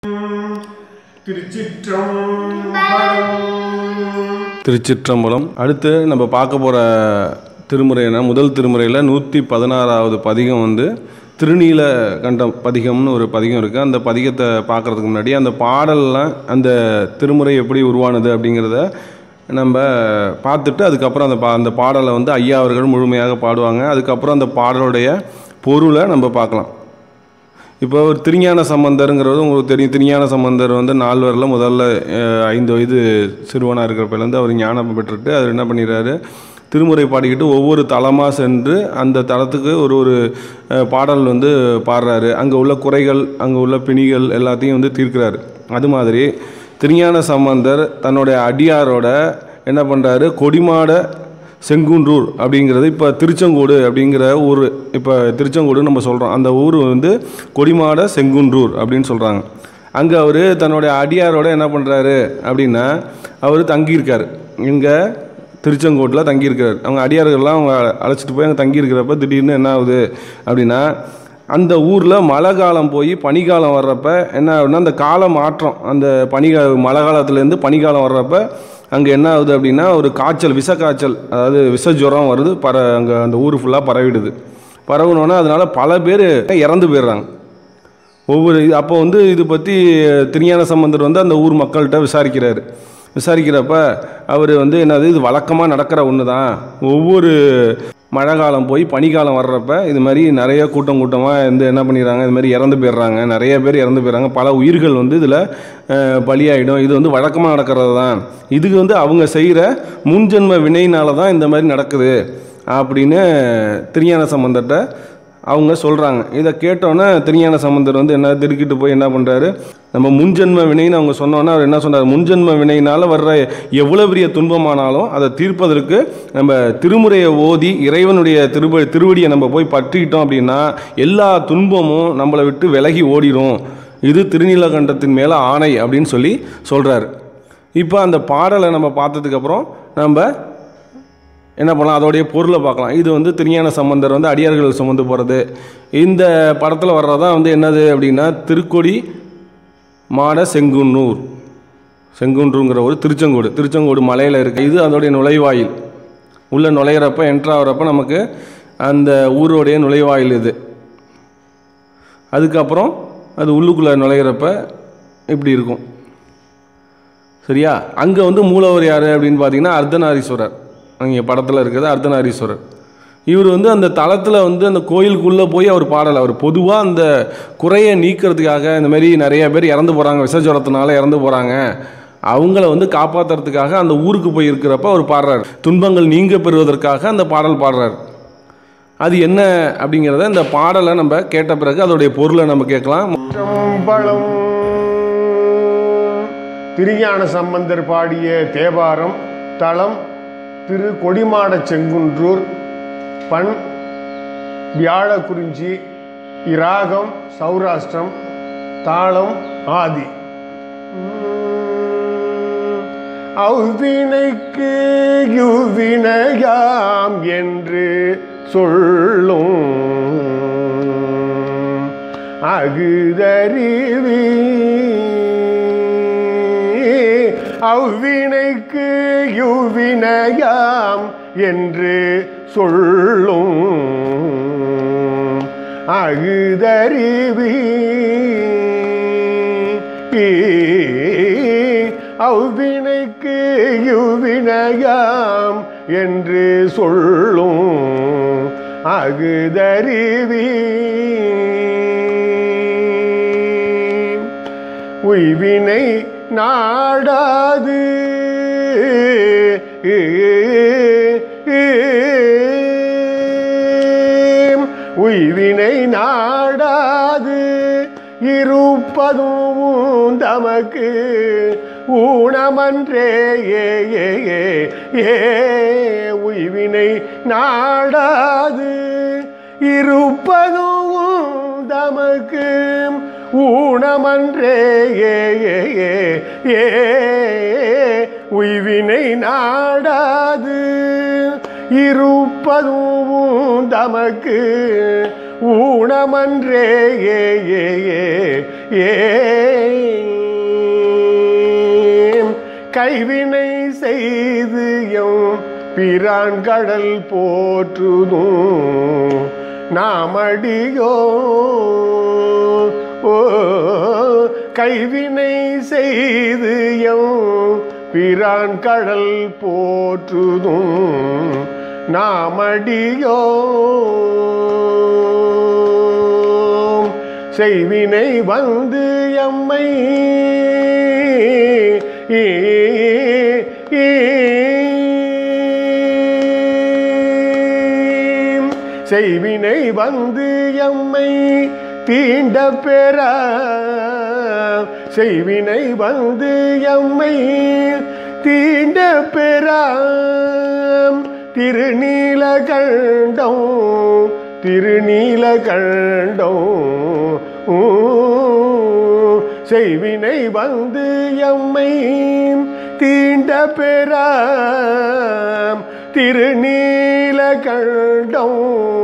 திருச்சிற்றம்பலம் அடுத்து நம்ம பார்க்க போகிற திருமுறைனா முதல் திருமுறையில் நூற்றி பதினாறாவது பதிகம் வந்து திருநீல கண்டம் பதிகம்னு ஒரு பதிகம் இருக்குது அந்த பதிகத்தை பார்க்குறதுக்கு முன்னாடி அந்த பாடல்லாம் அந்த திருமுறை எப்படி உருவானது அப்படிங்கிறத நம்ம பார்த்துட்டு அதுக்கப்புறம் அந்த பா அந்த பாடலை வந்து ஐயா அவர்கள் முழுமையாக பாடுவாங்க அதுக்கப்புறம் அந்த பாடலுடைய பொருளை நம்ம பார்க்கலாம் இப்போ ஒரு திருஞான சம்பந்தருங்கிறது உங்களுக்கு தெரியும் திருஞான சம்பந்தர் வந்து நால்வரில் முதல்ல அஹ், ஐந்து வயது சிறுவனாக இருக்கிறப்பலேருந்து அவர் ஞானம் பெற்றுட்டு அவர் என்ன பண்ணிடுறாரு திருமுறை பாடிக்கிட்டு ஒவ்வொரு தலமாக சென்று அந்த தலத்துக்கு ஒரு ஒரு அஹ், பாடல் வந்து பாடுறாரு அங்கே உள்ள குறைகள் அங்கே உள்ள பிணிகள் எல்லாத்தையும் வந்து தீர்க்கிறாரு அது மாதிரி திருஞான சம்பந்தர் தன்னுடைய அடியாரோட என்ன பண்ணுறாரு கொடிமாட செங்குன்றூர் அப்படிங்கிறது இப்போ திருச்செங்கோடு அப்படிங்கிற ஊர் இப்போ திருச்செங்கோடு நம்ம சொல்கிறோம் அந்த ஊர் வந்து கொடிமாட செங்குன்றூர் அப்படின்னு சொல்கிறாங்க அங்கே அவர் தன்னுடைய அடியாரோட என்ன பண்ணுறாரு அப்படின்னா அவர் தங்கியிருக்காரு இங்கே திருச்செங்கோட்டில் தங்கியிருக்காரு அவங்க அடியார்கள்லாம் அவங்க அழைச்சிட்டு போய் அங்கே தங்கியிருக்கிறப்ப திடீர்னு என்ன ஆகுது அப்படின்னா அந்த ஊரில் மழை காலம் போய் பனிக்காலம் வர்றப்ப என்ன ஆகுதுன்னா அந்த கால மாற்றம் அந்த பனிகா மழை காலத்துலேருந்து பனிக்காலம் வர்றப்ப அங்கே என்ன ஆகுது அப்படின்னா ஒரு காய்ச்சல் விஷ காய்ச்சல் அதாவது விஷ ஜுரம் வருது பர அங்கே அந்த ஊர் ஃபுல்லாக பரவிடுது பரவுனோன்னே அதனால் பல பேர் இறந்து போயிடுறாங்க ஒவ்வொரு இது அப்போ வந்து இது பற்றி திருஞான சம்பந்தர் வந்து அந்த ஊர் மக்கள்கிட்ட விசாரிக்கிறாரு விசாரிக்கிறப்ப அவர் வந்து என்னது இது வழக்கமாக நடக்கிற ஒன்று தான் ஒவ்வொரு மழை காலம் போய் பனிக்காலம் வர்றப்ப இது மாதிரி நிறைய கூட்டம் கூட்டமாக வந்து என்ன பண்ணிடுறாங்க இது மாதிரி இறந்து போயிடுறாங்க நிறைய பேர் இறந்து போயிடுறாங்க பல உயிர்கள் வந்து இதில் பலியாயிடும் இது வந்து வழக்கமாக நடக்கிறது தான் இதுக்கு வந்து அவங்க செய்கிற முன்ஜென்ம வினையினால தான் இந்த மாதிரி நடக்குது அப்படின்னு திருஞான சம்பந்தர்கிட்ட அவங்க சொல்கிறாங்க இதை கேட்டோன்னே திருஞான சம்பந்தர் வந்து என்ன திருக்கிட்டு போய் என்ன பண்ணுறாரு நம்ம முன்ஜென்ம வினைன்னு அவங்க சொன்னோன்னே அவர் என்ன சொன்னார் முன்ஜென்ம வினையினால் வர்ற எவ்வளோ பெரிய துன்பமானாலும் அதை தீர்ப்பதற்கு நம்ம திருமுறையை ஓதி இறைவனுடைய திருவ திருவடியை நம்ம போய் பற்றிக்கிட்டோம் அப்படின்னா எல்லா துன்பமும் நம்மளை விட்டு விலகி ஓடிடும் இது திருநீலகண்டத்தின் மேலே ஆணை அப்படின்னு சொல்லி சொல்கிறாரு இப்போ அந்த பாடலை நம்ம பார்த்ததுக்கப்புறம் நம்ம என்ன பண்ணலாம் அதோடைய பொருளை பார்க்கலாம் இது வந்து திருஞான சம்பந்தர் வந்து அடியார்கள் சுமந்து போகிறது இந்த படத்தில் வர்றதான் வந்து என்னது அப்படின்னா திருக்கொடி மாட செங்குன்னூர் செங்குன்றுங்கிற ஒரு திருச்செங்கோடு திருச்செங்கோடு மலையில் இருக்குது இது அதோடைய நுழைவாயில் உள்ளே நுழையிறப்ப என்ட்ரு ஆகிறப்ப நமக்கு அந்த ஊருடைய நுழைவாயில் இது அதுக்கப்புறம் அது உள்ளுக்குள்ளே நுழையிறப்ப இப்படி இருக்கும் சரியா அங்கே வந்து மூலவர் யார் அப்படின்னு பார்த்தீங்கன்னா அர்த்தநாரீஸ்வரர் அங்கே படத்தில் இருக்கிறது அர்த்தநாரீஸ்வரர் இவர் வந்து அந்த தளத்தில் வந்து அந்த கோயிலுக்குள்ளே போய் அவர் பாடலை அவர் பொதுவாக அந்த குறையை நீக்கிறதுக்காக இந்த மாதிரி நிறைய பேர் இறந்து போகிறாங்க விசஜரத்தினால இறந்து போகிறாங்க அவங்கள வந்து காப்பாற்றுறதுக்காக அந்த ஊருக்கு போய் இருக்கிறப்ப அவர் பாடுறார் துன்பங்கள் நீங்க பெறுவதற்காக அந்த பாடல் பாடுறார் அது என்ன அப்படிங்கிறத இந்த பாடலை நம்ம கேட்ட பிறகு அதோடைய பொருளை நம்ம கேட்கலாம் சம்பளம் திருஞான சம்பந்தர் பாடிய தேவாரம் தளம் திரு கொடிமாட செங்குன்றூர் பண் வியாழக்குறிஞ்சி இராகம் சௌராஷ்டிரம் தாளம் ஆதி அவ்வினைக்கு யுவினையாம் என்று சொல்லும் அகுதறிவி அவ்வினைக்கு யுவினையாம் என்று சொல்லும் அகுதறிவி அவ்வினைக்கு யுவினையாம் என்று சொல்லும் அகுதறிவி உய்வினை நாடாது உய்வினை நாடாது இருப்பதும் தமக்கு ஊனமன்றே ஏ ஏ ஏ ஏ உய்வினை நாடாது இருப்பதும் தமக்கு ஊனமன்றே ஏ ஏ ஏ ஏ உய்வினை நாடாது இருப்பதும் தமக்கு ஊனமன்றே ஏ ஏ ஏ ஏ கைவினை செய்து எம் பிரான் கடல் போற்றுதும் நாமடியோ ஓ கைவினை செய்து எம் பிரான் கடல் போற்றுதும் நாமடியோ செய்வினை வந்து எம்மை செய்வினை வந்து எம்மை தீண்ட பெற செய்வினை வந்து எம்மை தீண்ட பெற திருநீலகண்டம் திருநீலகண்டம் ஊ, செய்வினை வந்து எம்மை தீண்ட பெற திருநீலகண்டம்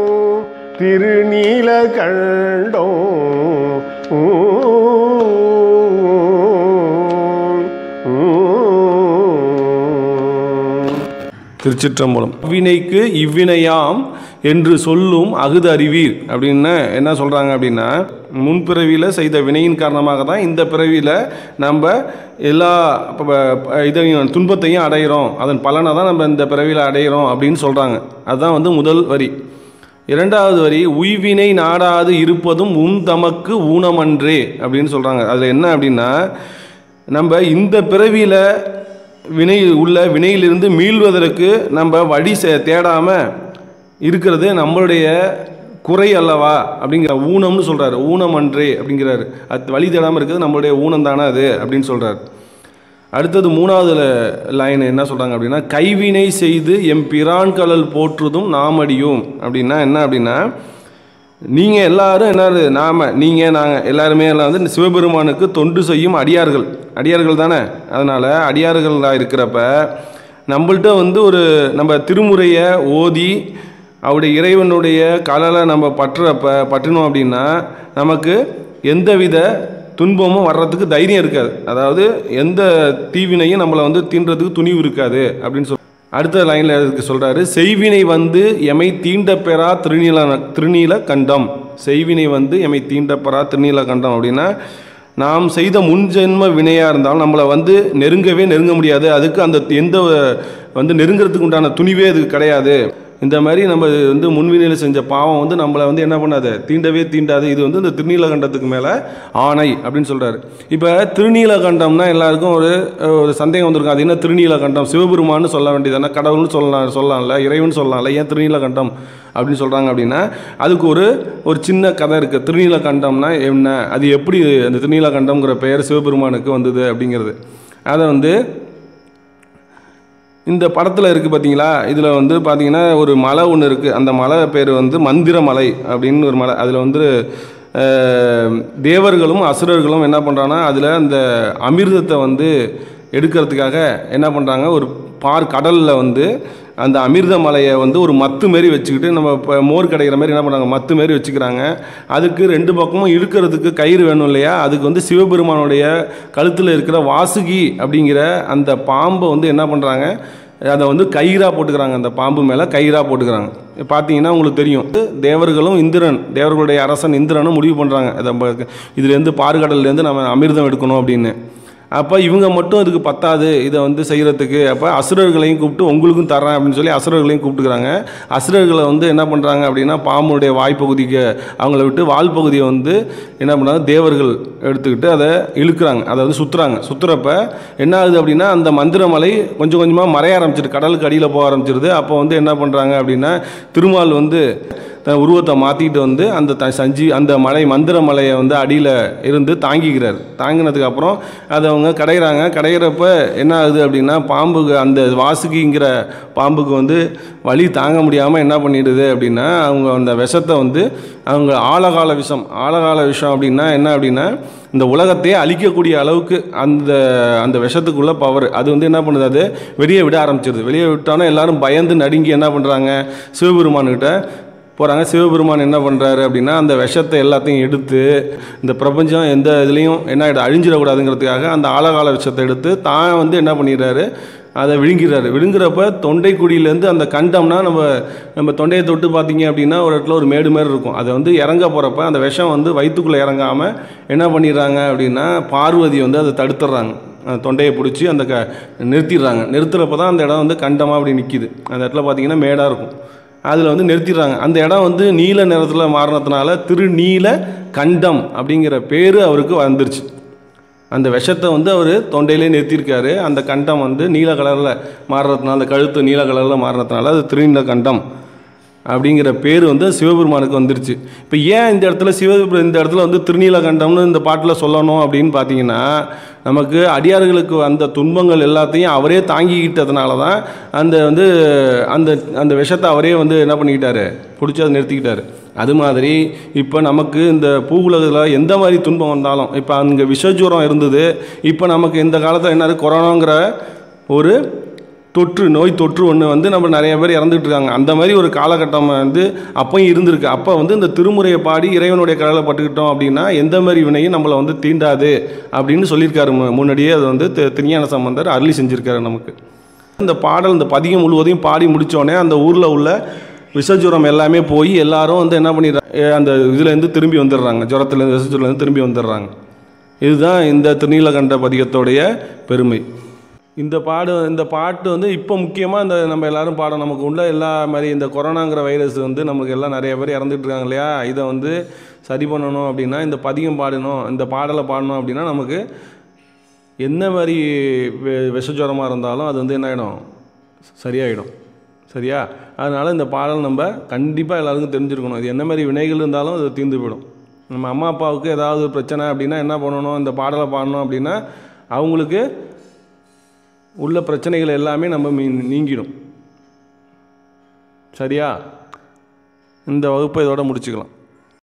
திருநீலகண்டம் ஊ, ஊ. திருச்சிற்றம்பலம் வினைக்கு இவ்வினையாம் என்று சொல்லும் அகுது அறிவீர் அப்படின்னு என்ன சொல்கிறாங்க அப்படின்னா முன்பிறவியில் செய்த வினையின் காரணமாக தான் இந்த பிறவியில் நம்ம எல்லா ப- ப- இதையும் துன்பத்தையும் அடையிறோம் அதன் பலனை தான் நம்ம இந்த பிறவியில் அடையிறோம் அப்படின்னு சொல்கிறாங்க அதுதான் வந்து முதல் வரி இரண்டாவது வரி உய்வினை நாடாது இருப்பதும் உன் தமக்கு ஊனமன்றே அப்படின்னு சொல்கிறாங்க அதில் என்ன அப்படின்னா நம்ம இந்த பிறவியில் வினை உள்ள வினையிலிருந்து மீள்வதற்கு நம்ம வழி செ- தேடாம இருக்கிறது நம்மளுடைய குறை அல்லவா அப்படிங்கிற ஊனம்னு சொல்றாரு ஊனம் அன்றே அப்படிங்கிறாரு அது வழி தேடாமல் இருக்கிறது நம்மளுடைய ஊனம் தானே அது அப்படின்னு சொல்றாரு அடுத்தது மூணாவது லைன் என்ன சொல்றாங்க அப்படின்னா கைவினை செய்து எம் பிரான் கழல் போற்றுதும் நாமடியும் அப்படின்னா என்ன அப்படின்னா நீங்கள் எல்லாரும் என்ன நாம நீங்கள் நாங்கள் எல்லாருமே எல்லாம் வந்து சிவபெருமானுக்கு தொண்டு செய்யும் அடியார்கள் அடியார்கள் தானே அதனால் அடியார்களாக இருக்கிறப்ப நம்மள்ட்ட வந்து ஒரு நம்ம திருமுறையை ஓதி அவருடைய இறைவனுடைய கலலை நம்ம பற்றுறப்ப பற்றினோம் அப்படின்னா நமக்கு எந்தவித துன்பமும் வர்றதுக்கு தைரியம் இருக்காது அதாவது எந்த தீவினையும் நம்மளை வந்து தீண்டுறதுக்கு துணிவு இருக்காது அப்படின்னு சொல் அடுத்த லைனில் இருக்கு சொல்கிறாரு செய்வினை வந்து எமை தீண்டப்பெறா திருநீல திருநீல கண்டம் செய்வினை வந்து எமை தீண்டப்பெறா திருநீல கண்டம் அப்படின்னா நாம் செய்த முன்ஜென்ம வினையாக இருந்தாலும் நம்மளை வந்து நெருங்கவே நெருங்க முடியாது அதுக்கு அந்த எந்த வந்து நெருங்கிறதுக்கு உண்டான துணிவே அதுக்கு கிடையாது இந்த மாதிரி நம்ம வந்து முன்வினையில் செஞ்ச பாவம் வந்து நம்மளை வந்து என்ன பண்ணாது தீண்டவே தீண்டாது இது வந்து இந்த திருநீலகண்டத்துக்கு மேலே ஆணை அப்படின்னு சொல்கிறாரு இப்போ திருநீலகண்டம்னா எல்லாருக்கும் ஒரு ஒரு சந்தேகம் வந்திருக்கும் அது என்ன திருநீலகண்டம் சிவபெருமான்னு சொல்ல வேண்டியதானே கடவுள்னு சொல்லலாம் சொல்லலாம்ல இறைவன் சொல்லலாம்ல ஏன் திருநீலகண்டம் அப்படின்னு சொல்கிறாங்க அப்படின்னா அதுக்கு ஒரு ஒரு சின்ன கதை இருக்குது திருநீலகண்டம்னா என்ன அது எப்படி அந்த திருநீலகண்டம்ங்கிற பெயர் சிவபெருமானுக்கு வந்தது அப்படிங்கிறது அதை வந்து இந்த படத்தில் இருக்குது பார்த்தீங்களா இதில் வந்து பார்த்தீங்கன்னா ஒரு மலை ஒன்று இருக்குது அந்த மலை பேர் வந்து மந்திர மலை அப்படின்னு ஒரு மலை அதில் வந்து அஹ், தேவர்களும் அசுரர்களும் என்ன பண்ணுறாங்கன்னா அதில் அந்த அமிர்தத்தை வந்து எடுக்கிறதுக்காக என்ன பண்ணுறாங்க ஒரு பார் கடலில் வந்து அந்த அமிர்த மலையை வந்து ஒரு மத்து மாரி வச்சுக்கிட்டு நம்ம இப்போ மோர் கிடைக்கிற மாதிரி என்ன பண்ணுறாங்க மத்து மாரி வச்சுக்கிறாங்க அதுக்கு ரெண்டு பக்கமும் இழுக்கிறதுக்கு கயிறு வேணும் இல்லையா அதுக்கு வந்து சிவபெருமானுடைய கழுத்தில் இருக்கிற வாசுகி அப்படிங்கிற அந்த பாம்பை வந்து என்ன பண்ணுறாங்க அதை வந்து கயிறாக போட்டுக்கிறாங்க அந்த பாம்பு மேலே கயிறாக போட்டுக்கிறாங்க பார்த்தீங்கன்னா உங்களுக்கு தெரியும் தேவர்களும் இந்திரன் தேவர்களுடைய அரசன் இந்திரனும் முடிவு பண்ணுறாங்க அதை இதுலேருந்து பாறுகடல்லேருந்து நம்ம அமிர்தம் எடுக்கணும் அப்படின்னு அப்போ இவங்க மட்டும் இதுக்கு பத்தாது இதை வந்து செய்கிறதுக்கு அப்போ அசுரர்களையும் கூப்பிட்டு உங்களுக்கும் தரேன் அப்படின்னு சொல்லி அசுரர்களையும் கூப்பிட்டுக்கிறாங்க அசுரர்களை வந்து என்ன பண்ணுறாங்க அப்படின்னா பாம்புடைய வாய்ப்பகுதிக்கு அவங்கள விட்டு வால் பகுதியை வந்து என்ன பண்ணுறாங்க தேவர்கள் எடுத்துக்கிட்டு அதை இழுக்கிறாங்க அதை வந்து சுற்றுறாங்க சுற்றுறப்ப என்ன ஆகுது அப்படின்னா அந்த மந்திரமலை கொஞ்சம் கொஞ்சமாக மறைய ஆரம்பிச்சிட்டு கடலுக்கு அடியில் போக ஆரம்பிச்சிருது அப்போ வந்து என்ன பண்ணுறாங்க அப்படின்னா திருமால் வந்து தன் உருவத்தை மாற்றிக்கிட்டு வந்து அந்த த சஞ்சி அந்த மலை மந்திர மலையை வந்து அடியில் இருந்து தாங்கிக்கிறார் தாங்கினதுக்கு அப்புறம் அதை அவங்க கடையிறாங்க கடையிறப்ப என்ன ஆகுது அப்படின்னா பாம்புக்கு அந்த வாசுகிங்கிற பாம்புக்கு வந்து வலி தாங்க முடியாமல் என்ன பண்ணிடுது அப்படின்னா அவங்க அந்த விஷத்தை வந்து அவங்க ஆழகால விஷம் ஆழகால விஷம் அப்படின்னா என்ன அப்படின்னா இந்த உலகத்தையே அழிக்கக்கூடிய அளவுக்கு அந்த அந்த விஷத்துக்குள்ள பவர் அது வந்து என்ன பண்ணுது அது வெளியே விட ஆரம்பிச்சிருது வெளியே விட்டோன்னே எல்லாரும் பயந்து நடுங்கி என்ன பண்ணுறாங்க சிவபெருமான்கிட்ட போகிறாங்க சிவபெருமான் என்ன பண்ணுறாரு அப்படின்னா அந்த விஷத்தை எல்லாத்தையும் எடுத்து இந்த பிரபஞ்சம் எந்த இதுலேயும் என்ன ஆகிடும் அழிஞ்சிடக்கூடாதுங்கிறதுக்காக அந்த ஆழகால விஷத்தை எடுத்து தான் வந்து என்ன பண்ணிடுறாரு அதை விழுங்கிறாரு விழுங்குறப்ப தொண்டை குழியிலேருந்து அந்த கண்டம்னா நம்ம நம்ம தொண்டையை தொட்டு பார்த்தீங்க அப்படின்னா ஒரு இடத்துல ஒரு மேடு மாதிரி இருக்கும் அதை வந்து இறங்க போகிறப்ப அந்த விஷம் வந்து வயிற்றுக்குள்ளே இறங்காமல் என்ன பண்ணிடுறாங்க அப்படின்னா பார்வதி வந்து அதை தடுத்துடுறாங்க அந்த தொண்டையை பிடிச்சி அந்த க நிறுத்திடுறாங்க நிறுத்துறப்ப தான் அந்த இடம் வந்து கண்டமாக அப்படி நிற்கிது அந்த இடத்துல பார்த்தீங்கன்னா மேடாக இருக்கும் அதில் வந்து நிறுத்திடுறாங்க அந்த இடம் வந்து நீல நிறத்தில் மாறினதுனால திருநீல கண்டம் அப்படிங்கிற பேர் அவருக்கு வந்துருச்சு அந்த விஷத்தை வந்து அவர் தொண்டையிலே நிறுத்தியிருக்காரு அந்த கண்டம் வந்து நீல கலரில் மாறுறதுனால அந்த கழுத்து நீல கலரில் மாறுறதுனால அது திருநீல கண்டம் அப்படிங்கிற பேர் வந்து சிவபெருமானுக்கு வந்துருச்சு இப்போ ஏன் இந்த இடத்துல சிவ இந்த இடத்துல வந்து திருநீலகண்டம்னு இந்த பாட்டில் சொல்லணும் அப்படின்னு பார்த்தீங்கன்னா நமக்கு அடியார்களுக்கு அந்த துன்பங்கள் எல்லாத்தையும் அவரே தாங்கிக்கிட்டதுனால தான் அந்த வந்து அந்த அந்த விஷத்தை அவரே வந்து என்ன பண்ணிக்கிட்டாரு பிடிச்சி அதை நிறுத்திக்கிட்டாரு அது மாதிரி இப்போ நமக்கு இந்த பூவுலகத்தில் எந்த மாதிரி துன்பம் வந்தாலும் இப்போ அங்கே விஷஜுரம் இருந்தது இப்போ நமக்கு இந்த காலத்தில் என்ன இருக்கு? கொரோனாங்கிற ஒரு தொற்று நோய் தொற்று ஒன்று வந்து நம்ம நிறைய பேர் இறந்துட்டு இருக்காங்க அந்த மாதிரி ஒரு காலகட்டம் வந்து அப்பயும் இருந்திருக்கு அப்போ வந்து இந்த திருமுறையை பாடி இறைவனுடைய கடலை பட்டுக்கிட்டோம் அப்படின்னா எந்த மாதிரி வினையும் நம்மளை வந்து தீண்டாது அப்படின்னு சொல்லியிருக்காரு மு- முன்னாடியே அது வந்து தி- திருஞான சம்பந்தர் அருளி செஞ்சிருக்காரு நமக்கு இந்த பாடல் இந்த பதிகம் முழுவதையும் பாடி முடித்தோடனே அந்த ஊரில் உள்ள விஷஜுரம் எல்லாமே போய் எல்லாரும் வந்து என்ன பண்ணிடுறாங்க அந்த இதுலேருந்து திரும்பி வந்துடுறாங்க ஜுரத்துலேருந்து விஷஜுரத்துலேருந்து திரும்பி வந்துடுறாங்க இதுதான் இந்த திருநீலகண்ட பதிகத்தோடைய பெருமை இந்த பாடு இந்த பாட்டு வந்து இப்போ முக்கியமாக இந்த நம்ம எல்லாரும் பாடம் நமக்கு உள்ள எல்லா மாதிரி இந்த கொரோனாங்கிற வைரஸ் வந்து நமக்கு எல்லாம் நிறைய பேர் இறந்துட்டு இருக்காங்க இல்லையா இதை வந்து சரி பண்ணணும் அப்படின்னா இந்த பதிகம் பாடணும் இந்த பாடலை பாடணும் அப்படின்னா நமக்கு என்ன மாதிரி வெ- விஷஜுரமாக இருந்தாலும் அது வந்து என்ன ஆகிடும் சரியாயிடும் சரியா அதனால் இந்த பாடல் நம்ம கண்டிப்பாக எல்லாருக்கும் தெரிஞ்சிருக்கணும் இது என்ன மாதிரி வினைகள் இருந்தாலும் அது தீர்ந்து போயிடும் நம்ம அம்மா அப்பாவுக்கு ஏதாவது பிரச்சனை அப்படின்னா என்ன பண்ணணும் இந்த பாடலை பாடணும் அப்படின்னா அவங்களுக்கு உள்ள பிரச்சனைகள் எல்லாமே நம்ம மீ- நீங்கிடும் சரியா இந்த வகுப்பை இதோட முடிச்சுக்கலாம்